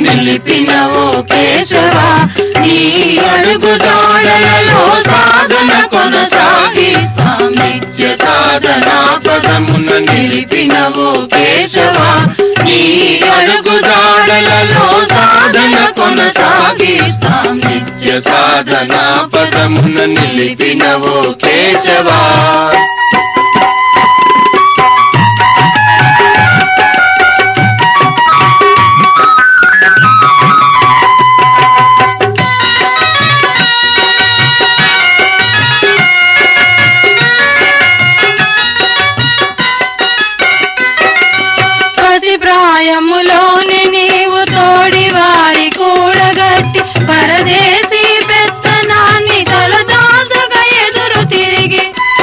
నిలిపిన ఓ కేశవ నీ అడుగు దాడలలో సాధన కొనసాగిస్తాం నిత్య సాధన పదమున నిలిపిన ఓ కేశవ నీ అడుగు దాడలలో సాధన కొనసాగిస్తాం నిత్య సాధన పదమున నిలిపిన ఓ కేశవా పసి ప్రాయములోని నీవు తోడి వారి కూడగట్టి పరదేశీ పెత్తనాన్ని తలదాచగా ఎదురు తిరిగి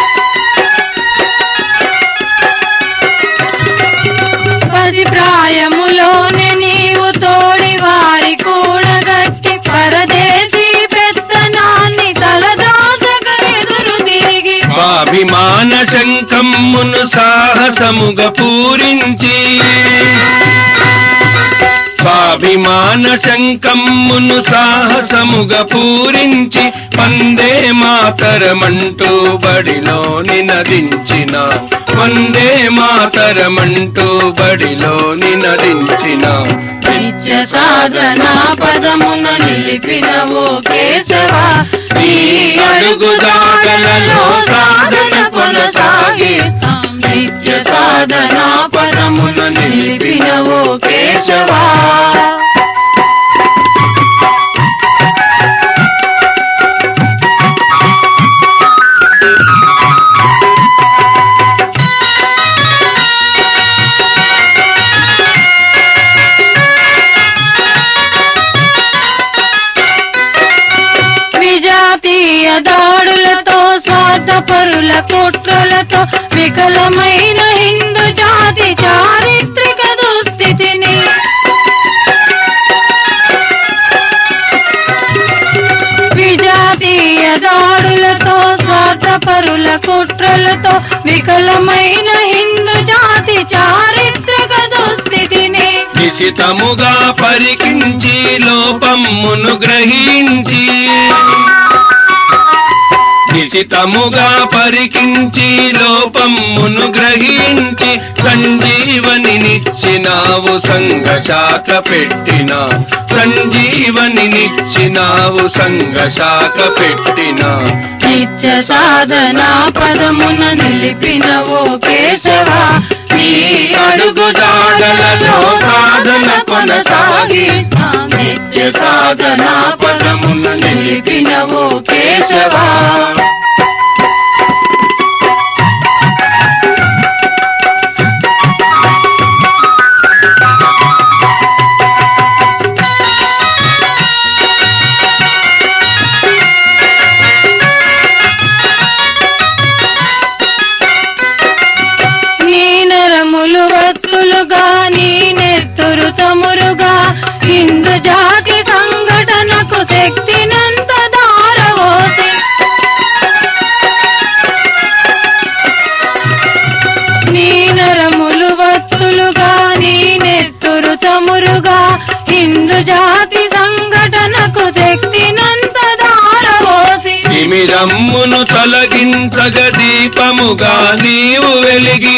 పసి ప్రాయములోని నీవు తోడి వారి కూడగట్టి పరదేశీ పెత్తనాన్ని తలదాచగా ఎదురు తిరిగి స్వాభిమాన శంఖమ్మును సాహసముగ పూరించి స్వాభిమాన శంఖమ్మును సాహసముగ పూరించి వందే మాతరమంటూ బడిలో నినదించిన వందే మాతరమంటూ బడిలో నినదించిన నిత్య సాధన పదమున నిలిపిన ఓ కేశవ నీ అడుగు దాడలలో సాధన కొనసాగిస్తాం నిత్య సాధన పదమున నిలిపిన ఓ కేశవా విజాతీయ దాడులతో స్వార్థపరుల కుట్రలతో వికలమైన హిందూ జాతి చారిత్రక దుస్థితిని విజాతీయ దాడులతో స్వార్థపరుల కుట్రలతో వికలమైన హిందూ జాతి చారిత్రక దుస్థితిని నిశితముగా పరికించి లోపమ్మును గ్రహించి నిశితముగా పరికించి లోపమ్మును గ్రహించి సంజీవనినిచ్చినావు సంఘ శాఖ పెట్టిన సంజీవనినిచ్చినావు సంఘ శాఖ పెట్టిన నిత్య సాధన పదమున నిలిపిన ఓ కేశవ నీ అడుగు దాడలలో సాధన కొనసాగిస్తాం నిత్య సాధన పదమున నిలిపిన ఓ కేశవా నీ నరములు వత్తులుగా నీ నెత్తురు చమురుగా హిందూ జాతి సంఘటనకు శక్తినంత దారవోసి నీ నరములు వత్తులుగా నీ నెత్తురు చమురుగా హిందూ జాతి సంఘటనకు శక్తినంత దారవోసి తిమిరమ్మును తొలగించగ దీపముగా నీవు వెలిగి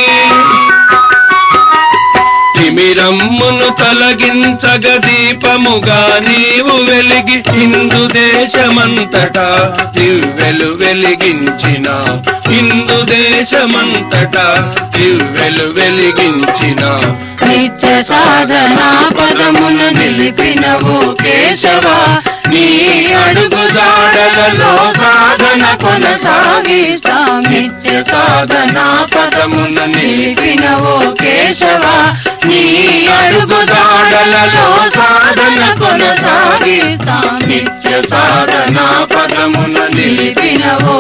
తిమిరమ్మును తొలగించగ దీపముగా నీవు వెలిగి హిందూ దేశమంతటా దివ్వెలు వెలిగించిన హిందూ దేశమంతటా దివ్వెలు వెలిగించిన నిత్య సాధన పదమున నిలిపిన ఓ కేశవ నీ అడుగు దాడలలో సాధన కొనసాగిస్తాం నిత్య సాధన పదమున నిలిపిన ఓ కేశవ నీ అడుగు దాడలలో సాధన కొనసాగిస్తాం నిత్య సాధన పదమున నిలిపిన ఓ